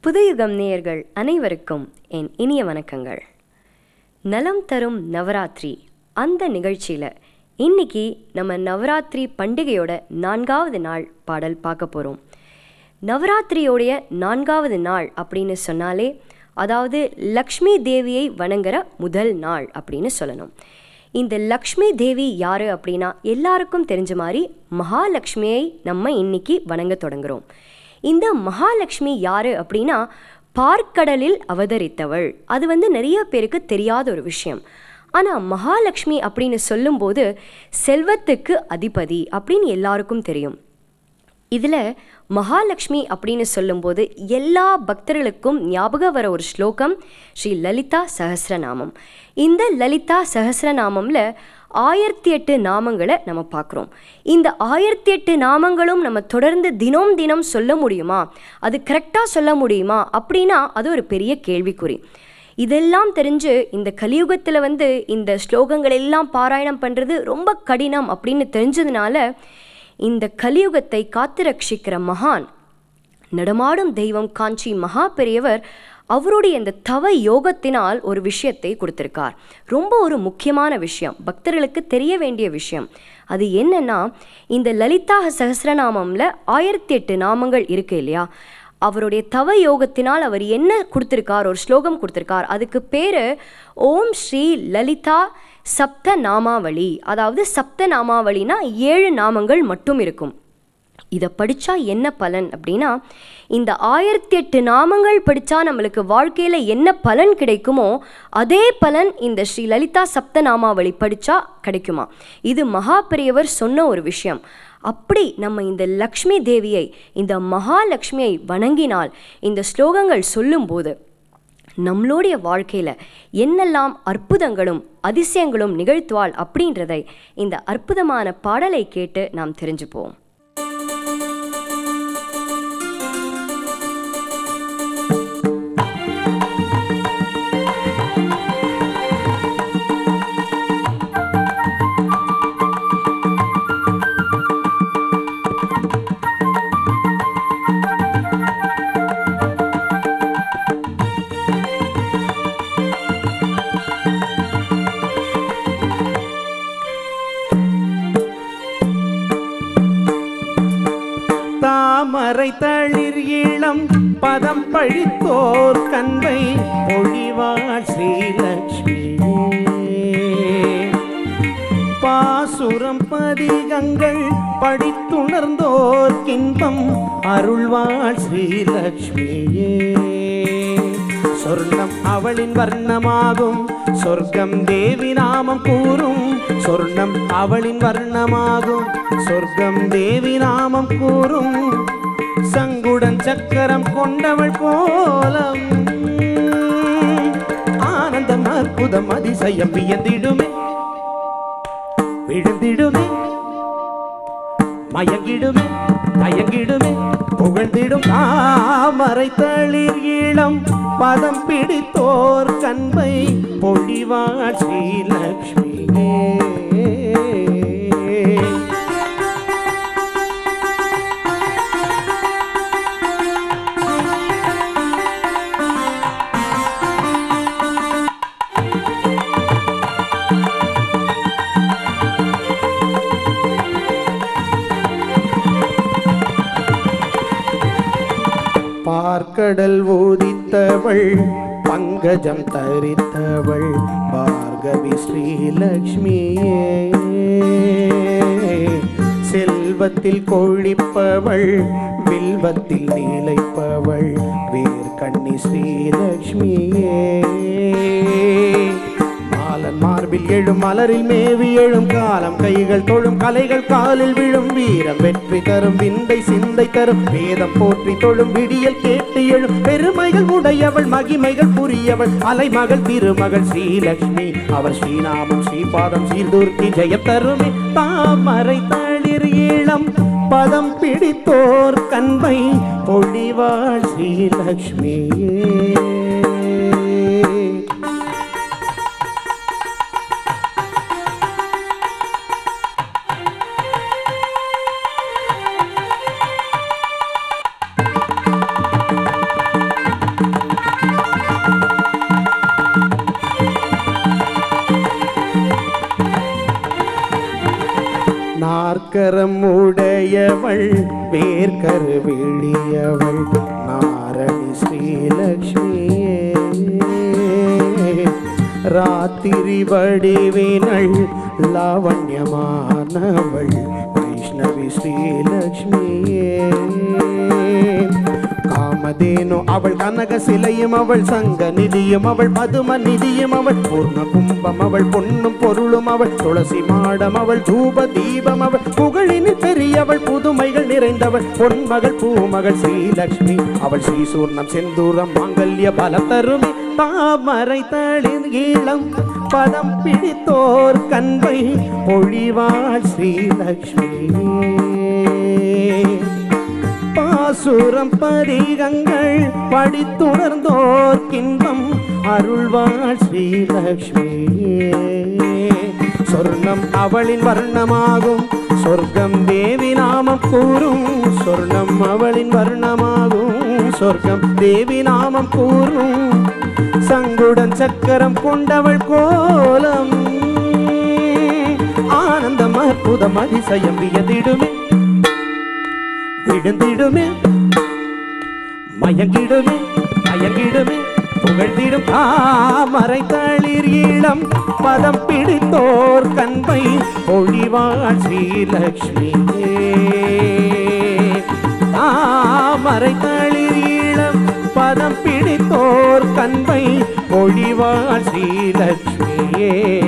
புதுயுகம் நேயர்கள் அனைவருக்கும் என் இனிய வணக்கங்கள் நலம் தரும் நவராத்திரி அந்த நிகழ்ச்சியில் இன்னைக்கு நம்ம நவராத்திரி பண்டிகையோட நான்காவது நாள் பாடல் பார்க்க போகிறோம் நவராத்திரியோடைய நான்காவது நாள் அப்படின்னு சொன்னாலே அதாவது லக்ஷ்மி தேவியை வணங்குற முதல் நாள் அப்படின்னு சொல்லணும் இந்த லக்ஷ்மி தேவி யார் அப்படின்னா எல்லாருக்கும் தெரிஞ்ச மாதிரி மகாலட்சுமியை நம்ம இன்னைக்கு வணங்க தொடங்குறோம் இந்த மகாலட்சுமி யார் அப்படின்னா பார்க்கடலில் அவதரித்தவள் அது வந்து நிறைய பேருக்கு தெரியாத ஒரு விஷயம் ஆனால் மகாலட்சுமி அப்படின்னு சொல்லும்போது செல்வத்துக்கு அதிபதி அப்படின்னு எல்லாருக்கும் தெரியும் இதில் மகாலட்சுமி அப்படின்னு சொல்லும்போது எல்லா பக்தர்களுக்கும் ஞாபகம் வர ஒரு ஸ்லோகம் ஸ்ரீ லலிதா சஹஸ்ரநாமம் இந்த லலிதா சஹஸ்ரநாமம்ல ஆயிரத்தி எட்டு நாமங்களை நம்ம பார்க்குறோம் இந்த ஆயிரத்தி எட்டு நாமங்களும் நம்ம தொடர்ந்து தினம் தினம் சொல்ல முடியுமா அது கரெக்டாக சொல்ல முடியுமா அப்படின்னா அது ஒரு பெரிய கேள்விக்குறி இதெல்லாம் தெரிஞ்சு இந்த கலியுகத்தில் வந்து இந்த ஸ்லோகங்கள் எல்லாம் பாராயணம் பண்ணுறது ரொம்ப கடினம் அப்படின்னு தெரிஞ்சதுனால இந்த கலியுகத்தை காத்து ரட்சிக்கிற மகான் நடமாடும் தெய்வம் காஞ்சி மகா பெரியவர் அவருடைய இந்த தவ யோகத்தினால் ஒரு விஷயத்தை கொடுத்திருக்கார் ரொம்ப ஒரு முக்கியமான விஷயம் பக்தர்களுக்கு தெரிய வேண்டிய விஷயம் அது என்னன்னா இந்த லலிதா சஹஸ்ரநாமம்ல ஆயிரத்தி எட்டு நாமங்கள் இருக்கு இல்லையா அவருடைய தவ யோகத்தினால் அவர் என்ன கொடுத்திருக்கார் ஒரு ஸ்லோகம் கொடுத்திருக்கார் அதுக்கு பேரு ஓம் ஸ்ரீ லலிதா சப்த நாமாவளி அதாவது சப்த நாமாவளினா ஏழு நாமங்கள் மட்டும் இருக்கும் இதை படித்தா என்ன பலன் அப்படின்னா இந்த ஆயிரத்தி எட்டு நாமங்கள் படித்தா நம்மளுக்கு வாழ்க்கையில் என்ன பலன் கிடைக்குமோ அதே பலன் இந்த ஸ்ரீ லலிதா சப்த நாமாவளி படித்தா கிடைக்குமா இது மகா பெரியவர் சொன்ன ஒரு விஷயம் அப்படி நம்ம இந்த லக்ஷ்மி தேவியை இந்த மகாலட்சுமியை வணங்கினால் இந்த ஸ்லோகங்கள் சொல்லும்போது நம்மளுடைய வாழ்க்கையில் என்னெல்லாம் அற்புதங்களும் அதிசயங்களும் நிகழ்த்துவாள் அப்படின்றதை இந்த அற்புதமான பாடலை கேட்டு நாம் தெரிஞ்சுப்போம் தாமரை தளிர் இளம் பதம் பழித்தோர் கண்பை பொழிவாள் ஸ்ரீலக்ஷ்மி பாசுரம் பதிகங்கள் படித்துணர்ந்தோர் கின்பம் அருள்வாள் ஸ்ரீலக்ஷ்மியே சொர்ணம் அவளின் வர்ணமாகும் சொர்க்கம் தேவி நாமம் கூறும் சொர்ணம் அவளின் வர்ணமாகும் சொர்க்கம் தேவி நாமம் கூறும் சங்குடன் சக்கரம் கொண்டவள் போலம் ஆனந்தம் அற்புதம் அதிசயம் வியந்திடுமே விழுந்திடுமே மயங்கிடுமே தயங்கிடுமே புகழ்ந்திடும் தாமரை தளிர் இளம் பதம் பிடித்தோர் கண்பை பொழிவாள் ஸ்ரீலக்ஷ்மியே பார்க்கடல் ஊதித்தவள் பங்கஜம் தரித்தவள் பார்கவி ஸ்ரீலக்ஷ்மியே செல்வத்தில் கொழிப்பவள் வில்வத்தில் நீலைப்பவள் வேர்கண்ணி ஸ்ரீலக்ஷ்மியே மாலன் மார்பில் எழும் மலரில் மேவி எழும் காலம் கைகள் தொழும் கலைகள் காலில் விழும் வீரம் வெற்றி தரும் விந்தை சிந்தை தரும் வேதம் போற்றி தொழும் விடியல் கேட்டு எழும் பெருமைகள் உடையவள் மகிமைகள் புரியவள் அலைமகள் திருமகள் ஸ்ரீலக்ஷ்மி அவர் ஸ்ரீநாமம் ஸ்ரீபாதம் சீர்தூர்த்தி ஜெயம் தருமே தாமரை தளிர் இளம் பதம் பிடித்தோர் கண்பை பொழிவாள் ஸ்ரீலக்ஷ்மியே நாற்கரம் உடையவள் வேர்க்கருவிழியவள் நாரணி ஸ்ரீலக்ஷ்மியே ராத்திரி வடிவினள் லாவண்யமானவள் வைஷ்ணவி ஸ்ரீலக்ஷ்மியே காமதேனு அவள் கனக சிலையும் அவள் சங்க நிதியும் அவள் பதும நிதியும் அவள் பூர்ண கும்பம் அவள் பொன்னும் பொருளும் அவள் துளசி மாடம் அவள் தூப தீபம் அவள் புகழின் பெரியவள் புதுமைகள் நிறைந்தவள் பொன்மகள் பூமகள் ஸ்ரீலக்ஷ்மி அவள் ஸ்ரீசூர்ணம் செந்தூரம் மாங்கல்ய பல தருமே தாமரை தளிர் ஈழம் பதம் பிடித்தோர் கண்பை பொழிவாள் ஸ்ரீலக்ஷ்மி பாசுரம் பதிகங்கள் படித்துணர்ந்தோர் கின்பம் அருள்வாள் ஸ்ரீலக்ஷ்மி சொர்ணம் அவளின் வர்ணமாகும் சொர்க்கம் தேவி நாமம் கூறும் சொர்ணம் அவளின் வர்ணமாகும் சொர்க்கம் தேவி நாமம் கூறும் சங்குடன் சக்கரம் கொண்டவள் கோலம் ஆனந்தம் அற்புதம் அதிசயம் வியதிடுமே விழுந்திடுமே மயங்கிடுமே மயங்கிடுமே புகழ்ந்திடும் தாமரை தளிர் ஈழம் பதம் பிடித்தோர் கண்பை ஒளிவாள் ஸ்ரீலக்ஷ்மி தாமரை தளிர் ஈழம் பதம் பிடித்தோர் கண்பை ஒளிவாள் ஸ்ரீலக்ஷ்மியே